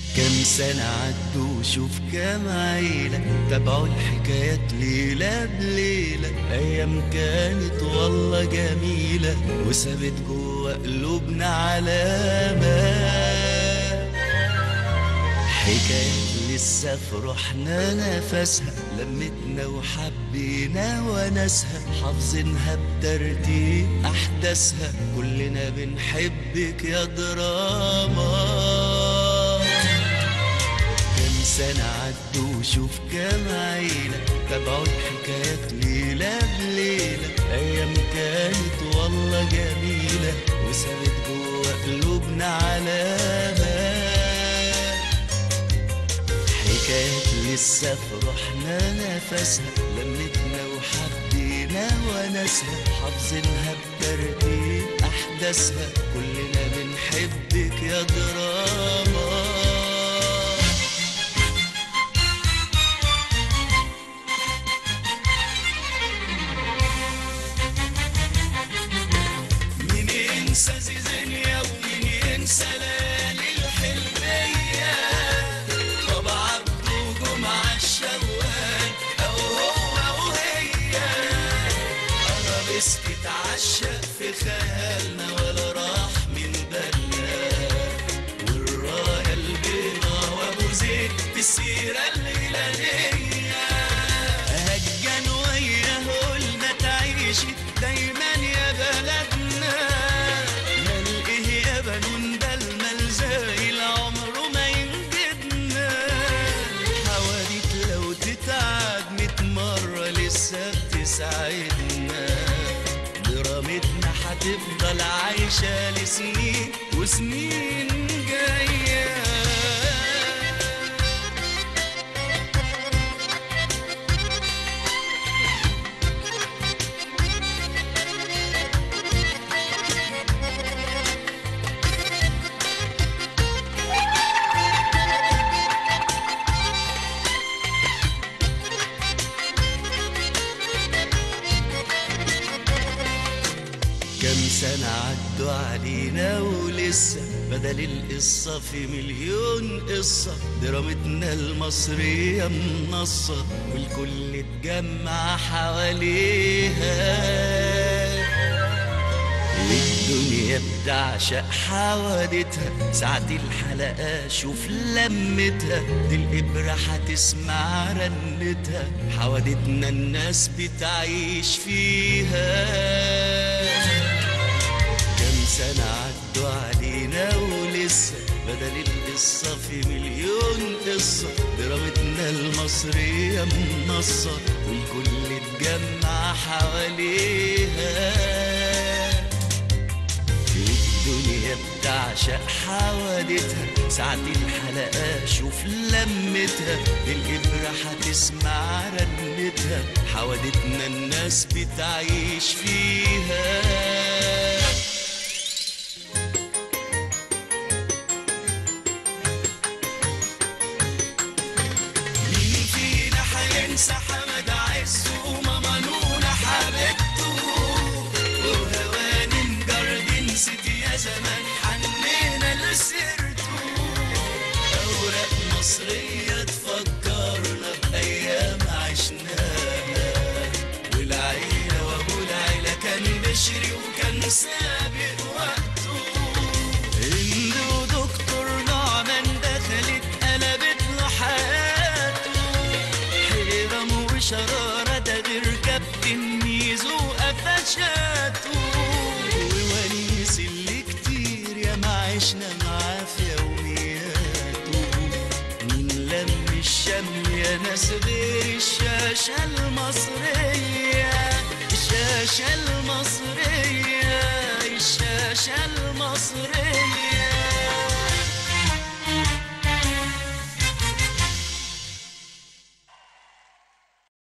كم سنة عدوا وشوف كم عيلة تابعوا الحكايات ليلة بليلة أيام كانت والله جميلة وسابت جوا قلوبنا علامات حكايات لسه في روحنا نفسها لمتنا وحبينا وناسها حافظينها بترتيب أحداثها كلنا بنحبك يا دراما كم سنة عدوا وشوف كم عيلة تابعوا الحكايات ليلة بليلة أيام كانت والله جميلة وسابت جوا قلوبنا علامات حكايات لسه في روحنا نفسها لمتنا وحبينا وناسها حافظينها بترتيب أحداثها كلنا بنحبك يا دراما مين ينسى زيزينيا ومين ينسى ليالي الحلمية بابا عبده وجمعة الشوال أو هو وهي أرابيسك اتعشق في خيالنا ولا راح من بالنا والراية البيضا وأبو زيد في السيرة الليلانية هجان وياه قلنا تعيشي دايما يا بلدنا مال ايه يا بنون ده المال زايل عمره ما ينجدنا حواديت لو تتعاد ميت مرة لسه بتسعدنا درامتنا هتفضل عايشة لسنين وسنين جايه كم سنة عدوا علينا ولسه بدل القصة في مليون قصة درامتنا المصرية منصة والكل اتجمع حواليها الدنيا بتعشق حوادتها ساعة الحلقة شوف لمتها دي الإبرة هتسمع رنتها حوادتنا الناس بتعيش فيها كم سنة عدوا علينا ولسه بدل القصة في مليون قصة درامتنا المصرية منصة والكل اتجمع حواليها الدنيا بتعشق حوادتها ساعة الحلقة شوف لمتها الإبرة هتسمع رنتها حوادتنا الناس بتعيش فيها مين فينا هينسى حمد عز وماما نونا حبيبته وهواني جاردين سيتي يا زمان حنينا لسيرته أوراق مصرية تفكرنا بأيام عشناها والعيلة وأبو العيلة كان بشري وكان سابق وقته هند ودكتور نعمان دخلت قلبت له حياته حيرم وشرارة ده غير كابتن ميزو قفشاته وونيس اللي كتير يا ما عشنا معاه في يومياته مين لم الشم يا ناس غير الشاشة المصرية الشاشة المصرية الشاشة